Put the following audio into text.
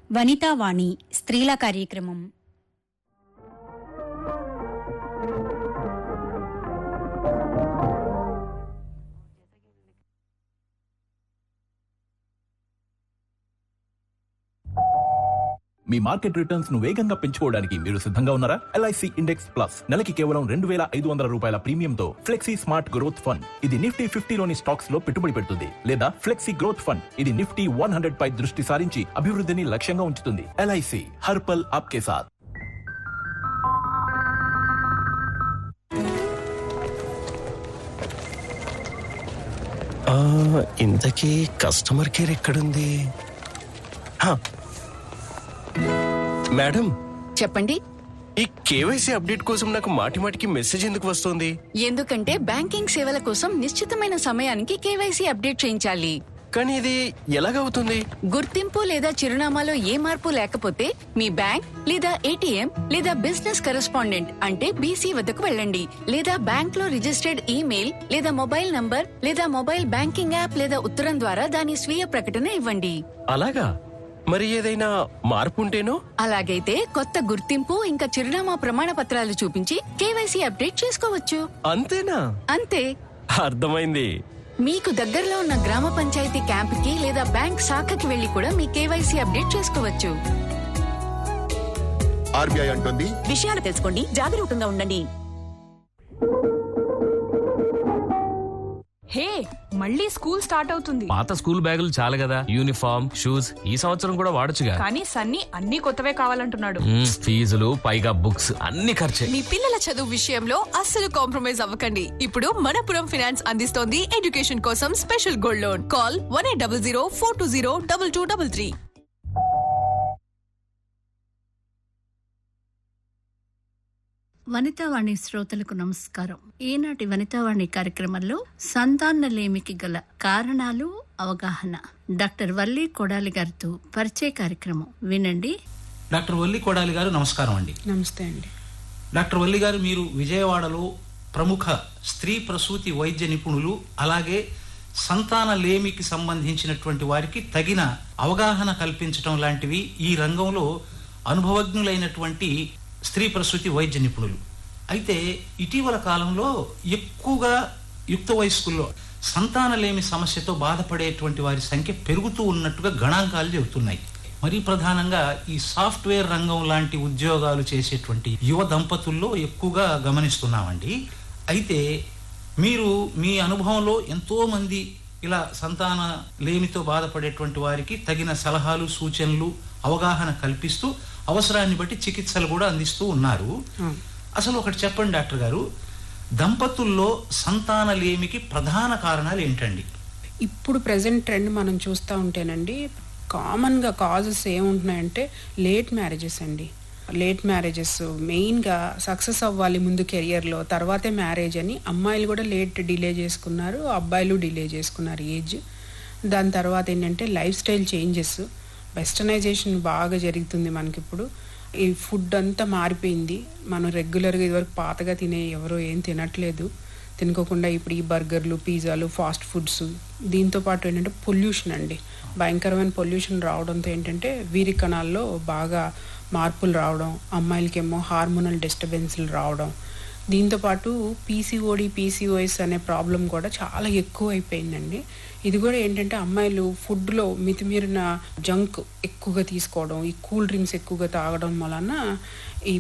వనితావాణి స్త్రీల కార్యక్రమం మీ market returns ను వేగంగా పెంచుకోవడానికి మీరు సిద్ధంగా ఉన్నారా ఎల్ఐసి ఇండెక్స్ ప్లస్ నెలకి కేవలం రెండు వేల ఐదు వందల రూపాయల ప్రీమియంతో ఫ్లెక్సీ స్మార్ట్ గ్రోత్ ఫండ్ ఇది నిఫ్టీ ఫిఫ్టీలోని స్టాక్స్ లో పెట్టుబడి పెడుతుంది లేదా ఫ్లెక్సీ గ్రోత్ ఫండ్ ఇది నిఫ్టీ వన్ హండ్రెడ్ పై దృష్టి సారించి అభివృద్ధిని లక్ష్యంగా ఉంచుతుంది ఎల్ఐసి హర్పల్ ఆప్కే సాథ్ ఆ, ఇంతకీ కస్టమర్ కేర్ ఎక్కడుంది హా. మేడం చెప్పండి ఈ కేవైసీ అప్డేట్ కోసం నాకు మాటి మాటికి మెసేజ్ ఎందుకు వస్తుంది ఎందుకంటే బ్యాంకింగ్ సేవల కోసం నిశ్చితమైన సమయానికి కేవైసీ అప్డేట్ చేయించాలి కానీ ఇది ఎలాగవుతుంది గుర్తింపు లేదా చిరునామాలో ఏ మార్పు లేకపోతే మీ బ్యాంక్ లేదా ఏటీఎం లేదా బిజినెస్ కరెస్పాండెంట్ అంటే బీసీ వద్దకు వెళ్ళండి లేదా బ్యాంక్ లో రిజిస్టర్డ్ ఈమెయిల్ లేదా మొబైల్ నంబర్ లేదా మొబైల్ బ్యాంకింగ్ యాప్ లేదా ఉత్తరం ద్వారా దాని స్వీయ ప్రకటన ఇవ్వండి అలాగా మరి ఏదైనా మార్పు ఉంటేనో అలాగైతే కొత్త గుర్తింపు ఇంకా చిరునామా ప్రమాణ పత్రాలు చూపించి కేవైసీ అప్డేట్ చేసుకోవచ్చు అంతేనా అంతే అర్థమైంది మీకు దగ్గరలో ఉన్న గ్రామ పంచాయతీ క్యాంపుకి లేదా బ్యాంక్ శాఖకి వెళ్లి కూడా మీ కేవైసీ అప్డేట్ చేసుకోవచ్చు ఆర్బీఐ అంటుంది విషయాలు తెలుసుకోండి జాగరూకంగా ఉండండి హే మళ్ళీ స్కూల్ స్టార్ట్ అవుతుంది పాత స్కూల్ బ్యాగులు చాలు కదా యూనిఫామ్ షూస్ ఈ సంవత్సరం కూడా వాడొచ్చుగా కానీ సన్నీ అన్ని కొత్తవే కావాలంటున్నాడు మ్మ్, ఫీజులు పైగా బుక్స్ అన్ని ఖర్చే మీ పిల్లల చదువు విషయంలో అస్సలు కాంప్రమైజ్ అవ్వకండి ఇప్పుడు మనపురం ఫినాన్స్ అందిస్తోంది ఎడ్యుకేషన్ కోసం special gold loan call one eight double zero four two zero double two double three Vanitavani శ్రోతలకు నమస్కారం ఈనాటి వనితావాణి కార్యక్రమంలో సంతానలేమికి గల కారణాలు అవగాహన డాక్టర్ వల్లి కొడాలి గారితో పరిచయ కార్యక్రమం వినండి డాక్టర్ వల్లి కొడాలి గారు నమస్కారం అండి నమస్తే అండి డాక్టర్ వల్లి గారు మీరు విజయవాడలో ప్రముఖ స్త్రీ ప్రసూతి వైద్య నిపుణులు అలాగే సంతాన లేమికి సంబంధించినటువంటి వారికి తగిన అవగాహన కల్పించడం లాంటివి ఈ రంగంలో అనుభవజ్ఞులైనటువంటి స్త్రీ ప్రసూతి వైద్య నిపుణులు అయితే ఇటీవల కాలంలో ఎక్కువగా యుక్త వయస్కుల్లో సంతానలేమి సమస్యతో బాధపడేటువంటి వారి సంఖ్య పెరుగుతూ ఉన్నట్టుగా గణాంకాలు చెబుతున్నాయి మరీ ప్రధానంగా ఈ సాఫ్ట్వేర్ రంగం లాంటి ఉద్యోగాలు చేసేటువంటి యువ దంపతుల్లో ఎక్కువగా గమనిస్తున్నామండి అయితే మీరు మీ అనుభవంలో ఎంతో మంది ఇలా సంతాన లేమితో బాధపడేటువంటి వారికి తగిన సలహాలు సూచనలు అవగాహన కల్పిస్తూ అవసరాన్ని బట్టి చికిత్సలు కూడా అందిస్తూ ఉన్నారు అసలు ఒకటి చెప్పండి డాక్టర్ గారు దంపతుల్లో సంతాన లేమికి ప్రధాన కారణాలు ఏంటండి ఇప్పుడు ప్రజెంట్ ట్రెండ్ మనం చూస్తూ ఉంటేనండి కామన్గా కాజెస్ ఏముంటున్నాయంటే లేట్ మ్యారేజెస్ అండి లేట్ మ్యారేజెస్ మెయిన్గా సక్సెస్ అవ్వాలి ముందు కెరియర్లో తర్వాతే మ్యారేజ్ అని అమ్మాయిలు కూడా లేట్ డిలే చేసుకున్నారు అబ్బాయిలు డిలే చేసుకున్నారు ఏజ్ దాని తర్వాత ఏంటంటే లైఫ్ స్టైల్ చేంజెస్ వెస్టర్నైజేషన్ బాగా జరుగుతుంది మనకిప్పుడు ఈ ఫుడ్ అంతా మారిపోయింది మనం రెగ్యులర్గా ఇదివరకు పాతగా తినే ఎవరో ఏం తినట్లేదు తినుకోకుండా ఇప్పుడు ఈ బర్గర్లు పిజ్జాలు ఫాస్ట్ ఫుడ్స్ దీంతో పాటు ఏంటంటే పొల్యూషన్ అండి భయంకరమైన పొల్యూషన్ రావడంతో ఏంటంటే వీరి కణాల్లో బాగా మార్పులు రావడం అమ్మాయిలకేమో హార్మోనల్ డిస్టర్బెన్స్లు రావడం దీంతో పాటు పీసీఓడి పీసీఓఎస్ అనే ప్రాబ్లం కూడా చాలా ఎక్కువ అయిపోయిందండి ఇది కూడా ఏంటంటే అమ్మాయిలు ఫుడ్లో మితిమీరిన జంక్ ఎక్కువగా తీసుకోవడం ఈ కూల్ డ్రింక్స్ ఎక్కువగా తాగడం వలన ఈ